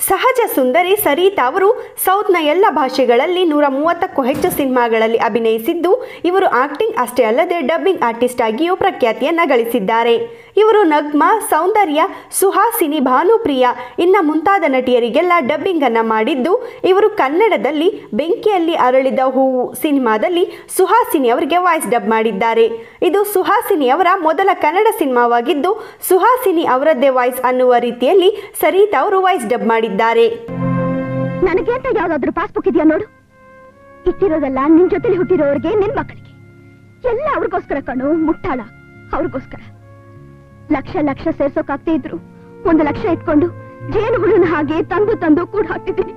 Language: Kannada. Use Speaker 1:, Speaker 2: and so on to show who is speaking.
Speaker 1: ಸಹಜ ಸುಂದರಿ ಸರಿತಾ ಅವರು ಸೌತ್ನ ಎಲ್ಲ ಭಾಷೆಗಳಲ್ಲಿ ನೂರ ಮೂವತ್ತಕ್ಕೂ ಹೆಚ್ಚು ಸಿನಿಮಾಗಳಲ್ಲಿ ಅಭಿನಯಿಸಿದ್ದು ಇವರು ಆಕ್ಟಿಂಗ್ ಅಷ್ಟೇ ಅಲ್ಲದೆ ಡಬ್ಬಿಂಗ್ ಆರ್ಟಿಸ್ಟ್ ಆಗಿಯೂ ಪ್ರಖ್ಯಾತಿಯನ್ನ ಗಳಿಸಿದ್ದಾರೆ ಇವರು ನಗ್ಮಾ ಸೌಂದರ್ಯ ಸುಹಾಸಿನಿ ಭಾನುಪ್ರಿಯ ಇನ್ನ ಮುಂತಾದ ನಟಿಯರಿಗೆಲ್ಲ ಡಬ್ಬಿಂಗ್ ಅನ್ನ ಮಾಡಿದ್ದು ಇವರು ಕನ್ನಡದಲ್ಲಿ ಬೆಂಕಿಯಲ್ಲಿ ಅರಳಿದ ಹೂವು ಸಿನಿಮಾದಲ್ಲಿ ಸುಹಾಸಿನಿ ಅವರಿಗೆ ವಾಯ್ಸ್ ಡಬ್ ಮಾಡಿದ್ದಾರೆ ಇದು ಸುಹಾಸಿನಿ ಅವರ ಮೊದಲ ಕನ್ನಡ ಸಿನಿಮಾವಾಗಿದ್ದು ಸುಹಾಸಿನಿ ಅವರದ್ದೇ ವಾಯ್ಸ್ ಅನ್ನುವ ರೀತಿಯಲ್ಲಿ ಸರಿತಾ ಅವರು ವಾಯ್ಸ್ ಡಬ್ ಮಾಡಿದ್ದಾರೆ
Speaker 2: ನನಗೆ ಅಂತ ಯಾವ್ದಾದ್ರು ಪಾಸ್ಬುಕ್ ಇದೆಯಾ ನೋಡು ಇಟ್ಟಿರೋದೆಲ್ಲ ನಿನ್ ಜೊತೆಲಿ ಹುಟ್ಟಿರೋರ್ಗೆ ನಿನ್ ಮಕ್ಕಳಿಗೆ ಎಲ್ಲ ಅವ್ರಿಗೋಸ್ಕರ ಕಣು ಮುಟ್ಟಾಳ ಅವ್ರಿಗೋಸ್ಕರ ಲಕ್ಷ ಲಕ್ಷ ಸೇರ್ಸೋಕಾಗ್ದೇ ಇದ್ರು ಒಂದು ಲಕ್ಷ ಇಟ್ಕೊಂಡು ಜೇನು ಹುಳುನ ಹಾಗೆ ತಂದು ತಂದು ಕೂಡ ಹಾಕ್ತಿದ್ದೀನಿ